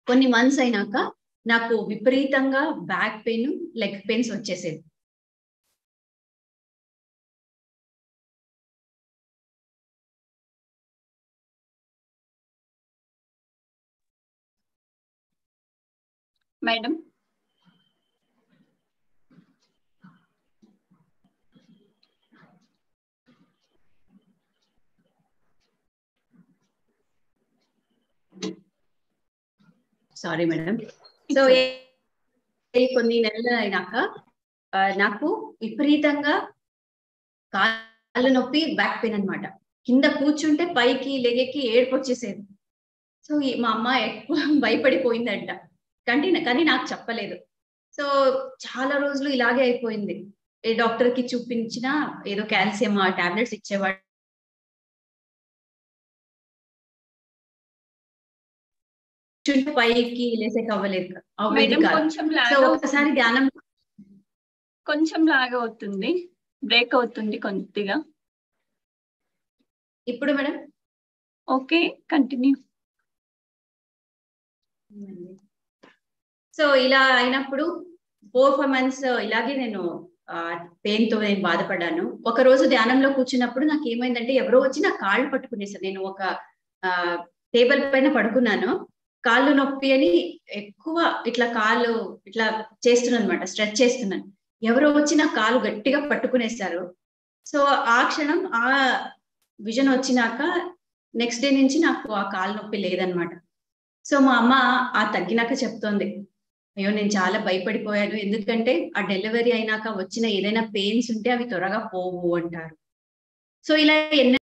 కొన్ని మంత్స్ అయినాక నాకు విపరీతంగా బ్యాక్ పెయిన్ లెగ్ పెయిన్స్ వచ్చేసేది మేడం సారీ మేడం సో కొన్ని నెలలు అయినాక ఆ, నాకు విపరీతంగా కాళ్ళ నొప్పి బ్యాక్ పెయిన్ అన్నమాట కింద కూర్చుంటే పైకి లెగెక్కి ఏడుపు వచ్చేసేది సో ఈ మా అమ్మ ఎక్కువ భయపడిపోయిందంట కానీ కానీ నాకు చెప్పలేదు సో చాలా రోజులు ఇలాగే అయిపోయింది ఏ డాక్టర్ కి చూపించినా ఏదో కాల్షియం ఆ టాబ్లెట్స్ ఇచ్చేవాడు కూర్చుంటే పైకి లేసేకి అవ్వలేదు అవ్వేది మేడం కాదు కొంచెం సో లాగ్ ఒకసారి ధ్యానం కొంచెం లాగ్ అవుతుంది బ్రేక్ అవుతుంది కొద్దిగా ఇప్పుడు మేడం ఓకే కంటిన్యూ సో ఇలా అయినప్పుడు ఫోర్ ఫైవ్ మంత్స్ ఇలాగే నేను పెయిన్ తో నేను బాధపడ్డాను ఒక రోజు ధ్యానంలో కూర్చున్నప్పుడు నాకు ఏమైందంటే ఎవరో వచ్చి నా కాళ్ళు పట్టుకునేసారు నేను ఒక టేబుల్ పైన పడుకున్నాను కాళ్ళు నొప్పి అని ఎక్కువ ఇట్లా కాళ్ళు ఇట్లా చేస్తున్నాను అనమాట స్ట్రెచ్ చేస్తున్నాను ఎవరో వచ్చి నా కాలు గట్టిగా పట్టుకునేసారు సో ఆ క్షణం ఆ విజన్ వచ్చినాక నెక్స్ట్ డే నుంచి నాకు ఆ కాలు నొప్పి లేదనమాట సో మా అమ్మ ఆ తగ్గినాక చెప్తోంది అయ్యో నేను చాలా భయపడిపోయాను ఎందుకంటే ఆ డెలివరీ అయినాక వచ్చిన ఏదైనా పెయిన్స్ ఉంటే అవి త్వరగా పోవు అంటారు సో ఇలా ఎన్నో